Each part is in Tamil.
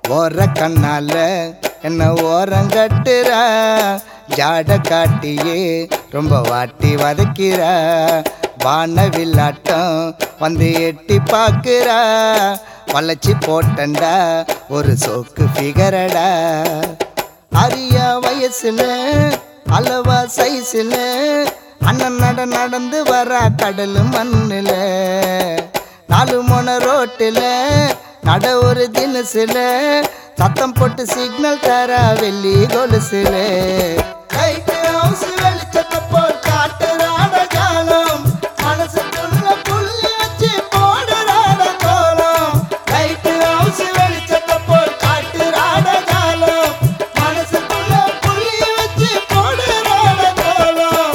ஓர கண்ணால என்ன ஓரங்கட்டுறா ஜாட காட்டியே ரொம்ப வாட்டி வதக்கிறா வானவில்லாட்டம் வந்து எட்டி பார்க்கிறா வளைச்சி போட்டண்டா ஒரு சோக்கு ஃபிகரடா அரியா வயசுல அளவா சைஸ்ல அண்ணன் நட நடந்து வரா கடல் மண்ணுல நாலு மொன ரோட்டுல நட ஒரு தினசுல சத்தம் போட்டு சிக்னல் தரா வெள்ளி கொலுசுல லைட் ஹவுஸ் வெளிச்சத்தை போல் காட்டுறாட காலம் மனசுக்குள்ள புள்ளி வச்சு போடுறாட கோலம் லைட் ஹவுஸ் வெளிச்சத்தை போல் காட்டுறாட காலம் மனசுக்குள்ள புள்ளி வச்சு போடுறாட கோலம்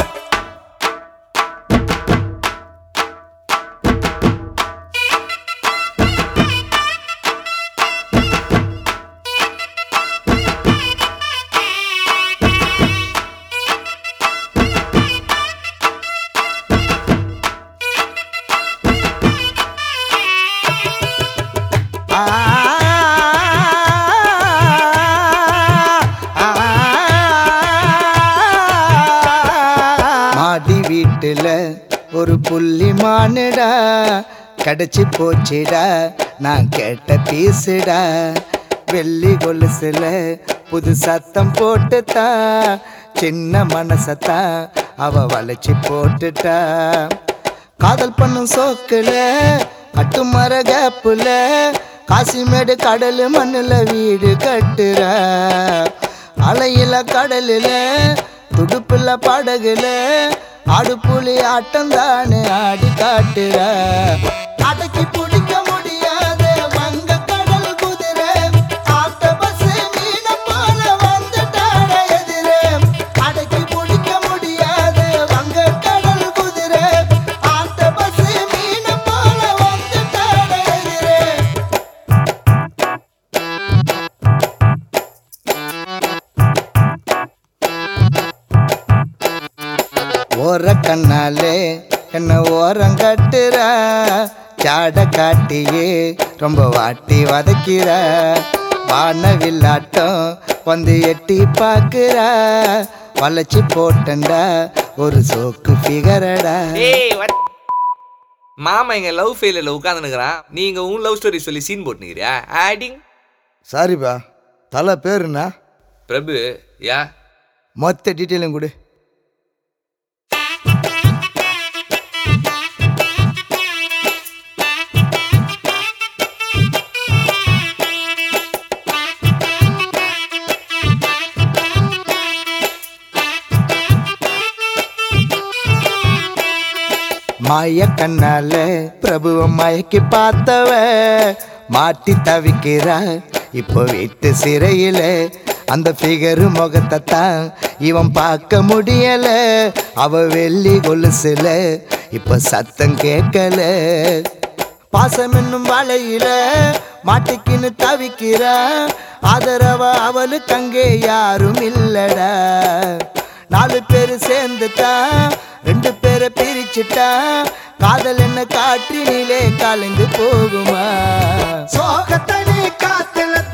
மாடி வீட்டுல ஒரு புள்ளி மானுடா கிடைச்சி போச்சுடா நான் கேட்ட பீசுடா வெள்ளி கொலுசுல புது சத்தம் போட்டுட்டா சின்ன மனசத்தா அவ வளைச்சி போட்டுட்டா காதல் பண்ணும் சோக்குல கட்டுமர கேப்புல காசிமேடு கடல் மண்ணுல வீடு கட்டுற அலையில கடலுல துடுப்புல படகுல ஆடுப்புலி ஆட்டம் தானே ஆடி காட்டுற அடக்கி பிடிக்க முடியாத வங்க கடல் குதிரை ஆட்ட பஸ் மீன போல வந்துட்டாட எதிரே அடக்கி பிடிக்க முடியாத வங்க கடல் குதிரை ஆட்ட பஸ் மீன போல வந்துட்டாட எதிரே ஓர கண்ணாலே என்ன ஓரம் கட்டுறா சாட காட்டியே ரொம்ப வாட்டி வதக்கிறா வானவில்லாட்டம் வந்து எட்டி பார்க்கிறா வளைச்சி போட்டண்டா ஒரு சோக்கு ஃபிகரடா ஏய் what? மாமா இங்க லவ் ஃபெயிலில் உட்காந்துனுக்குறான் நீங்க உன் லவ் ஸ்டோரி சொல்லி சீன் போட்டுனுக்கிறியா ஆடிங் சாரிப்பா தலை பேருண்ணா பிரபு யா மொத்த டீட்டெயிலும் கொடு மாய கண்ணால பிரபுவ மயக்கி பார்த்தவ மாட்டி தவிக்கிறா இப்போ வீட்டு சிறையில அந்த ஃபிகரு முகத்தை தான் இவன் பார்க்க முடியல அவ வெள்ளி கொலுசுல இப்ப சத்தம் கேட்கல பாசம் என்னும் வலையில மாட்டிக்கின்னு தவிக்கிறா ஆதரவ அவளுக்கு அங்கே யாரும் இல்லடா நாலு பேரு சேர்ந்துட்டா ரெண்டு பேரை பிரிச்சுட்டா காதல் என்ன காற்றினிலே கலந்து போகுமா சோகத்தனி காத்துல